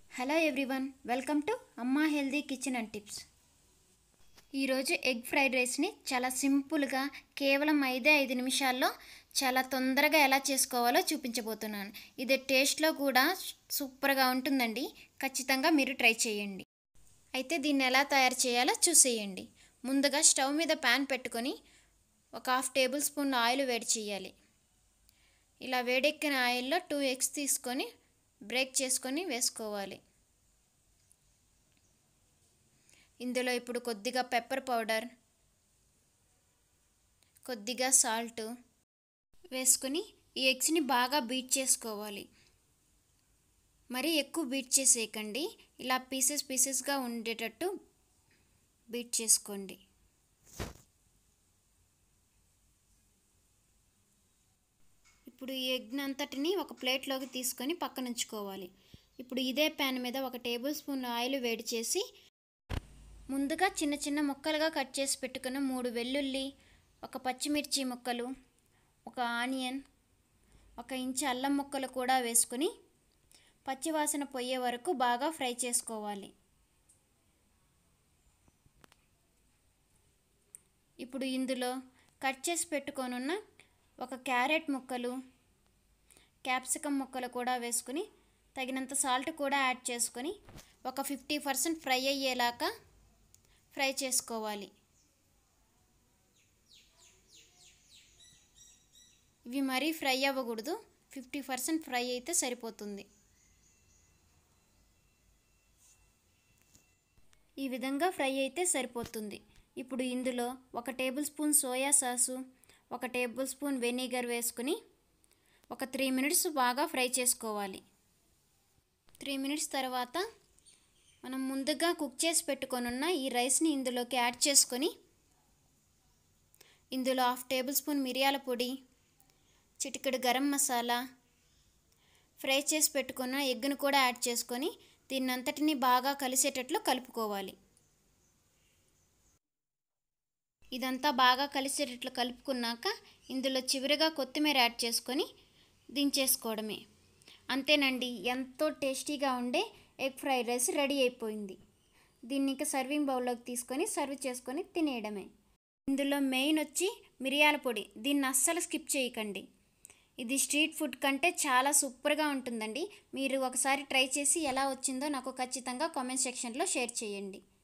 hello everyone welcome to Amma healthy kitchen and tips ఈరోజు egg fried రైస్ని చాలా సింపుల్గా కేవలం ఐదే ఐదు నిమిషాల్లో చాలా తొందరగా ఎలా చేసుకోవాలో చూపించబోతున్నాను ఇది టేస్ట్లో కూడా సూపర్గా ఉంటుందండి ఖచ్చితంగా మీరు ట్రై చేయండి అయితే దీన్ని ఎలా తయారు చేయాలో చూసేయండి ముందుగా స్టవ్ మీద ప్యాన్ పెట్టుకొని ఒక హాఫ్ టేబుల్ స్పూన్ ఆయిల్ వేడి చేయాలి ఇలా వేడెక్కిన ఆయిల్లో టూ ఎగ్స్ తీసుకొని బ్రేక్ చేసుకొని వేసుకోవాలి ఇందులో ఇప్పుడు కొద్దిగా పెప్పర్ పౌడర్ కొద్దిగా సాల్ట్ వేసుకొని ఈ ఎగ్స్ని బాగా బీట్ చేసుకోవాలి మరీ ఎక్కువ బీట్ చేసేయకండి ఇలా పీసెస్ పీసెస్గా ఉండేటట్టు బీట్ చేసుకోండి ఇప్పుడు ఈ ఎగ్ అంతటిని ఒక ప్లేట్లోకి తీసుకొని పక్కన ఉంచుకోవాలి ఇప్పుడు ఇదే ప్యాన్ మీద ఒక టేబుల్ స్పూన్ ఆయిల్ వేడి చేసి ముందుగా చిన్న చిన్న ముక్కలుగా కట్ చేసి పెట్టుకున్న మూడు వెల్లుల్లి ఒక పచ్చిమిర్చి ముక్కలు ఒక ఆనియన్ ఒక ఇంచు అల్లం ముక్కలు కూడా వేసుకుని పచ్చివాసన పోయే వరకు బాగా ఫ్రై చేసుకోవాలి ఇప్పుడు ఇందులో కట్ చేసి పెట్టుకొనున్న ఒక క్యారెట్ ముక్కలు క్యాప్సికమ్ ముక్కలు కూడా వేసుకుని తగినంత సాల్ట్ కూడా యాడ్ చేసుకొని ఒక ఫిఫ్టీ పర్సెంట్ ఫ్రై అయ్యేలాగా ఫ్రై చేసుకోవాలి ఇవి మరీ ఫ్రై అవ్వకూడదు ఫిఫ్టీ పర్సెంట్ ఫ్రై అయితే సరిపోతుంది ఈ విధంగా ఫ్రై అయితే సరిపోతుంది ఇప్పుడు ఇందులో ఒక టేబుల్ స్పూన్ సోయా సాసు ఒక టేబుల్ స్పూన్ వెనిగర్ వేసుకుని ఒక త్రీ మినిట్స్ బాగా ఫ్రై చేసుకోవాలి త్రీ మినిట్స్ తర్వాత మనం ముందుగా కుక్ చేసి పెట్టుకొనున్న ఈ రైస్ని ఇందులోకి యాడ్ చేసుకొని ఇందులో హాఫ్ టేబుల్ స్పూన్ మిరియాల పొడి చిటికెడు గరం మసాలా ఫ్రై చేసి పెట్టుకున్న ఎగ్గును కూడా యాడ్ చేసుకొని దీన్నంతటిని బాగా కలిసేటట్లు కలుపుకోవాలి ఇదంతా బాగా కలిసేటట్లు కలుపుకున్నాక ఇందులో చివరిగా కొత్తిమీర యాడ్ చేసుకొని దించేసుకోవడమే అంతేనండి ఎంతో టేస్టీగా ఉండే ఎగ్ ఫ్రైడ్ రైస్ రెడీ అయిపోయింది దీన్ని ఇంకా సర్వింగ్ బౌల్లోకి తీసుకొని సర్వ్ చేసుకొని తినేయడమే ఇందులో మెయిన్ వచ్చి మిరియాల పొడి దీన్ని అస్సలు స్కిప్ చేయకండి ఇది స్ట్రీట్ ఫుడ్ కంటే చాలా సూపర్గా ఉంటుందండి మీరు ఒకసారి ట్రై చేసి ఎలా వచ్చిందో నాకు ఖచ్చితంగా కామెంట్ సెక్షన్లో షేర్ చేయండి